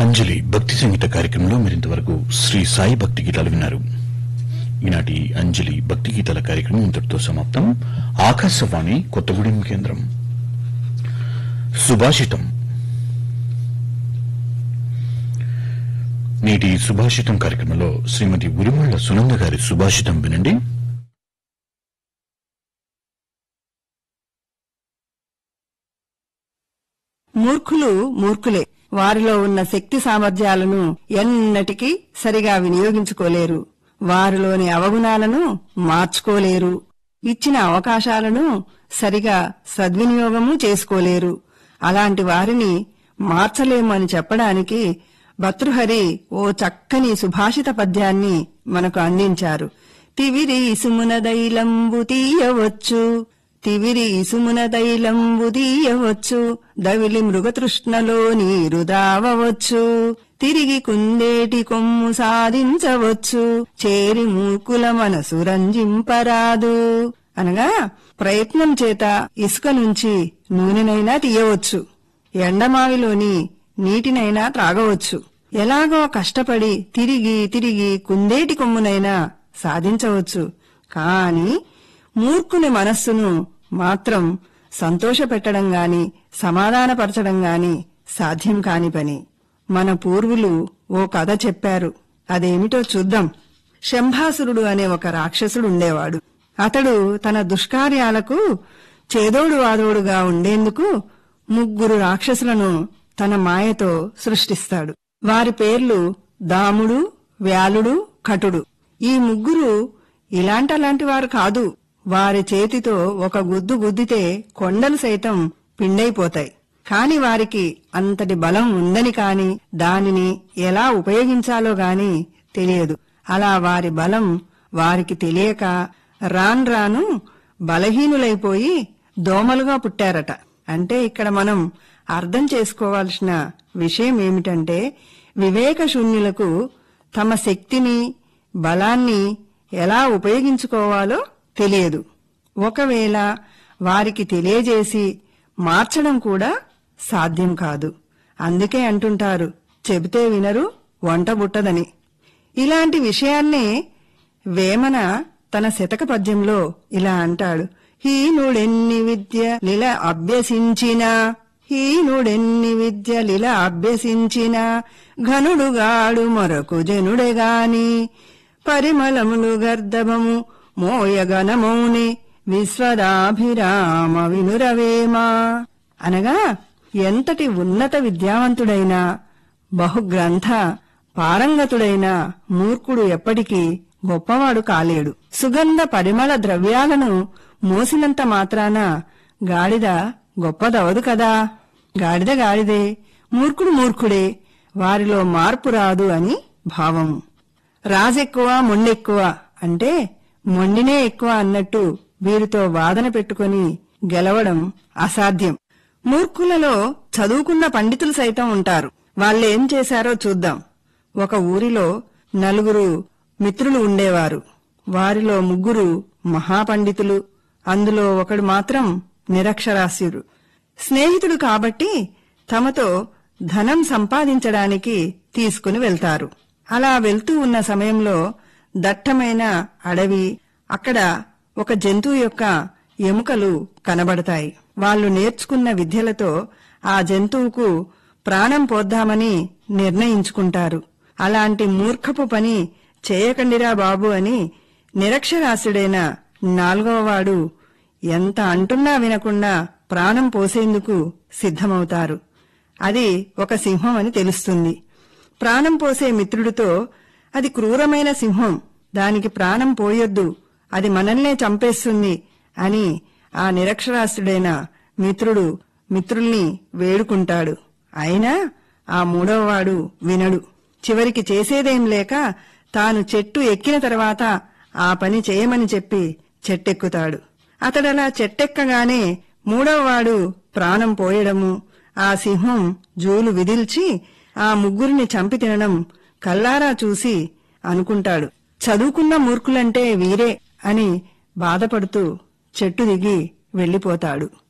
అంజలి భక్తి సంగీత కార్యక్రమంలో మరింతవరకు శ్రీ సాయి భక్తి గీతాలు విన్నారు ఈనాటి అంజలి భక్తి గీతాల కార్యక్రమం ఇంతటితో సమాప్తం ఆకాశవాణి కొత్తగూడెం కేంద్రం సుభాషితం నేటి సుభాషితం కార్యక్రమంలో శ్రీమతి ఉరిమళ్ల సునంద గారి సుభాషితం వినండి మూర్ఖులు మూర్ఖులే వారిలో ఉన్న శక్తి సామర్థ్యాలను ఎన్నటికీ సరిగా వినియోగించుకోలేరు వారిలోని అవగుణాలను మార్చుకోలేరు ఇచ్చిన అవకాశాలను సరిగా సద్వినియోగము చేసుకోలేరు అలాంటి వారిని మార్చలేము అని చెప్పడానికి భర్తృహరి ఓ చక్కని సుభాషిత పద్యాన్ని మనకు అందించారు తివిరి ఇసుమున దైలంబు తీయవచ్చు తివిరి ఇసుమున దైలంబు తీయవచ్చు దవిలి మృగతృష్ణలో నీరు దావవచ్చు తిరిగి కుందేటి కొమ్ము సాధించవచ్చు చేరి మూకుల మనసు రంజింపరాదు అనగా ప్రయత్నం చేత ఇసుక నుంచి నూనెనైనా తీయవచ్చు ఎండమావిలోని నీటినైనా త్రాగవచ్చు ఎలాగో కష్టపడి తిరిగి తిరిగి కుందేటి కొమ్మునైనా సాధించవచ్చు కాని మూర్ఖుని మనస్సును మాత్రం సంతోషపెట్టడం గాని సమాధానపరచడం గాని సాధ్యం కాని పని మన పూర్వులు ఓ కథ చెప్పారు అదేమిటో చూద్దాం శంభాసురుడు అనే ఒక రాక్షసుడు ఉండేవాడు అతడు తన దుష్కార్యాలకు చేదోడు వాదోడుగా ఉండేందుకు ముగ్గురు రాక్షసులను తన మాయతో సృష్టిస్తాడు వారి పేర్లు దాముడు వ్యాలుడు కటుడు ఈ ముగ్గురు ఇలాంటలాంటి వారు కాదు వారి చేతితో ఒక గుద్దు గుద్దితే కొండలు సైతం పిండైపోతాయి కాని వారికి అంతటి బలం ఉందని కాని దానిని ఎలా ఉపయోగించాలో గాని తెలియదు అలా వారి బలం వారికి తెలియక రాన్ రాను బలహీనులైపోయి దోమలుగా పుట్టారట అంటే ఇక్కడ మనం అర్థం చేసుకోవాల్సిన విషయం ఏమిటంటే వివేక శూన్యులకు తమ శక్తిని బలాన్ని ఎలా ఉపయోగించుకోవాలో తెలియదు ఒకవేళ వారికి తెలియజేసి మార్చడం కూడా సాధ్యం కాదు అందుకే అంటుంటారు చెబితే వినరు వంట బుట్టదని ఇలాంటి విషయాన్నే వేమన తన శతక పద్యంలో ఇలా అంటాడు హీనుడెన్ని విద్య లిల అభ్యసించినా హీనుడెన్ని విద్య లిల అభ్యసించిన ఘనుడుగాడు మరొకు జనుడెగాని పరిమళములు గర్దభము మోయగనమౌని విశ్వదాభిరామ వినురవేమా అనగా ఎంతటి ఉన్నత విద్యావంతుడైనా బహుగ్రంథ పారంగతుడైన మూర్ఖుడు ఎప్పటికీ గొప్పవాడు కాలేడు సుగంధ పరిమళ ద్రవ్యాలను మోసినంత మాత్రాన గాడిద గొప్పదవదు కదా గాడిద గాడిదే మూర్ఖుడు మూర్ఖుడే వారిలో మార్పు రాదు అని భావము రాజెక్కువ మొండెక్కువ అంటే మొండినే ఎక్కువ అన్నట్టు వీరితో వాదన పెట్టుకొని గెలవడం అసాధ్యం మూర్ఖులలో చదువుకున్న పండితులు సైతం ఉంటారు వాళ్ళేం చేశారో చూద్దాం ఒక ఊరిలో నలుగురు మిత్రులు ఉండేవారు వారిలో ముగ్గురు మహాపండితులు అందులో ఒకడు మాత్రం నిరక్షరాస్యుడు స్నేహితుడు కాబట్టి తమతో ధనం సంపాదించడానికి తీసుకుని వెళ్తారు అలా వెళ్తూ ఉన్న సమయంలో దట్టమైన అడవి అక్కడ ఒక జంతువు యొక్క ఎముకలు కనబడతాయి వాళ్ళు నేర్చుకున్న విద్యలతో ఆ జంతువుకు ప్రాణం పోద్దామని నిర్ణయించుకుంటారు అలాంటి మూర్ఖపు పని చేయకండిరా బాబు అని నిరక్షరాస్యుడైన నాలుగవవాడు ఎంత అంటున్నా వినకుండా ప్రాణం పోసేందుకు సిద్ధమవుతారు అది ఒక సింహం అని తెలుస్తుంది ప్రాణం పోసే మిత్రుడితో అది క్రూరమైన సింహం దానికి ప్రాణం పోయొద్దు అది మనల్నే చంపేస్తుంది అని ఆ నిరక్షరాస్యుడైన మిత్రుడు మిత్రుల్ని వేడుకుంటాడు అయినా ఆ మూడవవాడు వినడు చివరికి చేసేదేం లేక తాను చెట్టు ఎక్కిన తర్వాత ఆ పని చేయమని చెప్పి చెట్టెక్కుతాడు అతడలా చెట్టెక్కగానే మూడవవాడు ప్రాణం పోయడము ఆ సింహం జూలు విదిల్చి ఆ ముగ్గురిని చంపి తినడం కల్లారా చూసి అనుకుంటాడు చదువుకున్న మూర్ఖులంటే వీరే అని బాధపడుతూ చెట్టు దిగి వెళ్లిపోతాడు